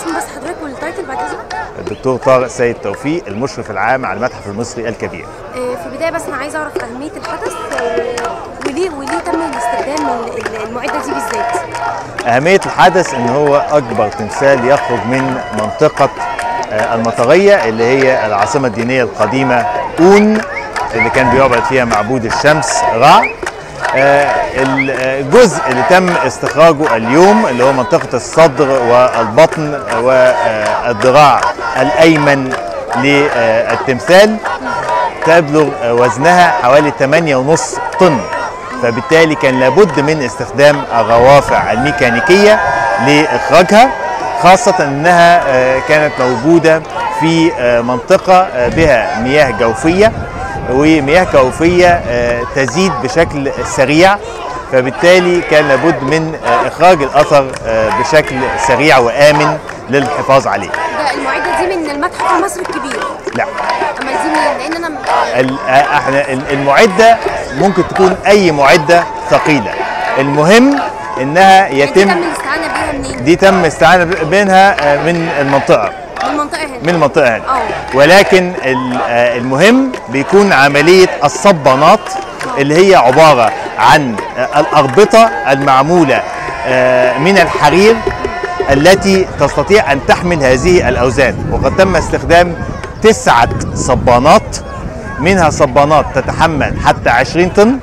الاسم بس حضرتك والتايتل بعد اذنك الدكتور طارق سيد توفيق المشرف العام على المتحف المصري الكبير آه، في البدايه بس انا عايزه اعرف اهميه الحدث آه، وليه وليه تم الاستخدام ال- ال- المعده دي بالذات أهمية الحدث إن هو أكبر تمثال يخرج من منطقة آه، المطرية اللي هي العاصمة الدينية القديمة أون اللي كان بيعبد فيها معبود الشمس رع آه، الجزء اللي تم استخراجه اليوم اللي هو منطقة الصدر والبطن والذراع الأيمن للتمثال تبلغ وزنها حوالي 8.5 طن فبالتالي كان لابد من استخدام الروافع الميكانيكية لإخراجها خاصة أنها آه، كانت موجودة في آه، منطقة آه، بها مياه جوفية ومياه جوفية آه، تزيد بشكل سريع فبالتالي كان لابد من آه، إخراج الأثر آه، بشكل سريع وآمن للحفاظ عليه ده المعده دي من المتحف المصري الكبير لا اما دي مين لان انا ال- احنا ال- المعده ممكن تكون اي معده ثقيله المهم انها دي يتم تم الاستعانه بيها منين دي تم استعانه بينها آه، من المنطقه من المنطقه هنا من المنطقه هنا اه ولكن ال- آه، المهم بيكون عمليه الصبانات اللي هي عباره عن آه، الاربطه المعموله آه، من الحرير التي تستطيع ان تحمل هذه الاوزان وقد تم استخدام تسعه صبانات منها صبانات تتحمل حتى 20 طن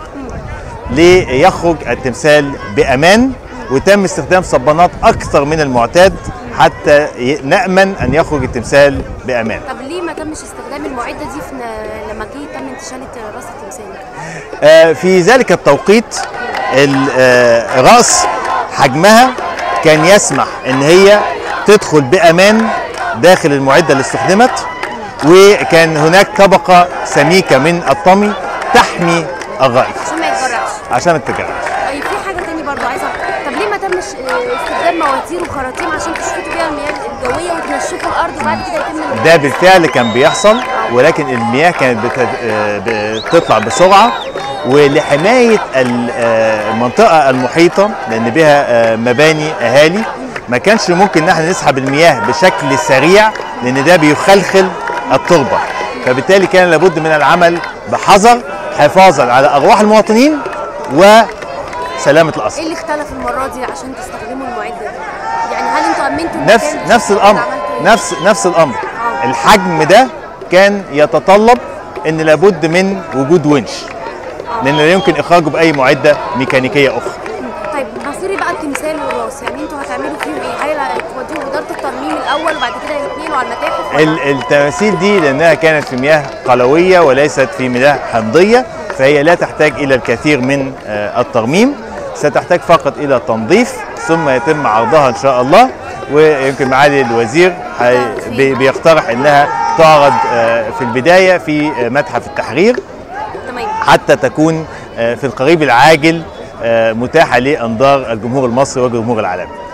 ليخرج التمثال بامان وتم استخدام صبانات اكثر من المعتاد حتى ي- نامن ان يخرج التمثال بامان طب ليه ما تمش استخدام المعده دي في ن- لما جه تم انتشال راس التمثال آه، في ذلك التوقيت ال- آه، راس حجمها كان يسمح ان هي تدخل بامان داخل المعده اللي استخدمت وكان هناك طبقه سميكه من الطمي تحمي الرأي عشان ما يتجرأش عشان ما تتجرأش طيب في حاجه تاني برضو عايزه أعرف. طب ليه ما تمش آه، استخدام مواتير وخراطيم عشان تشفطوا بيها المياه الجويه وتنشفوا الارض وبعد كده يتم ده بالفعل كان بيحصل ولكن المياه كانت بت- آه، بتطلع بسرعه ولحمايه ال- آه، المنطقه المحيطه لان بها آه، مباني اهالي ما كانش ممكن ان احنا نسحب المياه بشكل سريع لان ده بيخلخل التربه فبالتالي كان لابد من العمل بحذر حفاظا على ارواح المواطنين وسلامه ايه الاصل اللي اختلف المره دي عشان تستخدموا المعده دي؟ يعني هل انتوا امنتوا نفس المكان؟ نفس الامر عملتوا إيه؟ نفس نفس الامر آه. الحجم ده كان يتطلب ان لابد من وجود ونش لان لا يمكن اخراجه باي معده ميكانيكيه اخرى طيب مصيري بقى التمثال والراس يعني انتوا هتعملوا فيهم ايه؟ هل هتودوهم اداره الترميم الاول وبعد كده يتنقلوا على المتاحف ولا؟ ال- التماثيل دي لانها كانت في مياه قلويه وليست في مياه حمضيه فهي لا تحتاج الى الكثير من آه، الترميم ستحتاج فقط الى تنظيف ثم يتم عرضها ان شاء الله ويمكن معالي الوزير هي- بي- بيقترح انها تعرض آه، في البدايه في آه، متحف التحرير تمام حتى تكون آه، في القريب العاجل آه، متاحه لانظار الجمهور المصري والجمهور العالمي